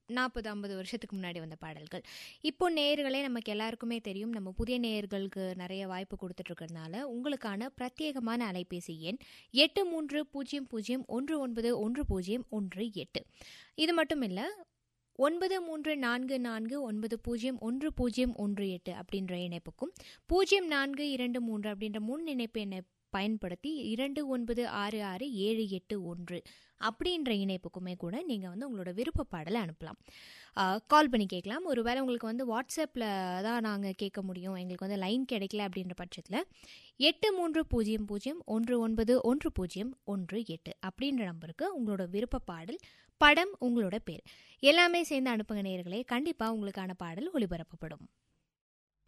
நாற்பது ஐம்பது வருஷத்துக்கு முன்னாடி வந்த பாடல்கள் இப்போ நேயர்களே நமக்கு எல்லாருக்குமே தெரியும் நம்ம புதிய நேயர்களுக்கு நிறைய வாய்ப்பு கொடுத்துட்ருக்கறதுனால உங்களுக்கான பிரத்யேகமான அலைபேசி எண் எட்டு மூன்று பூஜ்ஜியம் பூஜ்ஜியம் ஒன்று ஒன்பது ஒன்று பூஜ்ஜியம் ஒன்று எட்டு இது மட்டும் இல்லை ஒன்பது மூன்று நான்கு நான்கு ஒன்பது பூஜ்ஜியம் ஒன்று பூஜ்ஜியம் ஒன்று எட்டு அப்படின்ற இணைப்புக்கும் பூஜ்ஜியம் நான்கு இரண்டு மூன்று அப்படின்ற முன் இணைப்பு எண்ணை பயன்படுத்தி இரண்டு ஒன்பது ஆறு ஆறு ஏழு எட்டு ஒன்று அப்படின்ற இணைப்புக்குமே கூட நீங்கள் வந்து உங்களோட விருப்ப பாடலை அனுப்பலாம் கால் பண்ணி கேட்கலாம் ஒருவேளை உங்களுக்கு வந்து வாட்ஸ்அப்பில் தான் நாங்கள் கேட்க முடியும் எங்களுக்கு வந்து லைன் கிடைக்கல அப்படின்ற பட்சத்தில் எட்டு மூன்று பூஜ்ஜியம் பூஜ்ஜியம் ஒன்று ஒன்பது ஒன்று பூஜ்ஜியம் ஒன்று எட்டு அப்படின்ற நம்பருக்கு உங்களோட விருப்ப பாடல் படம் உங்களோட பேர் எல்லாமே சேர்ந்து அனுப்புங்க நேயர்களே கண்டிப்பாக உங்களுக்கான பாடல் ஒளிபரப்பப்படும்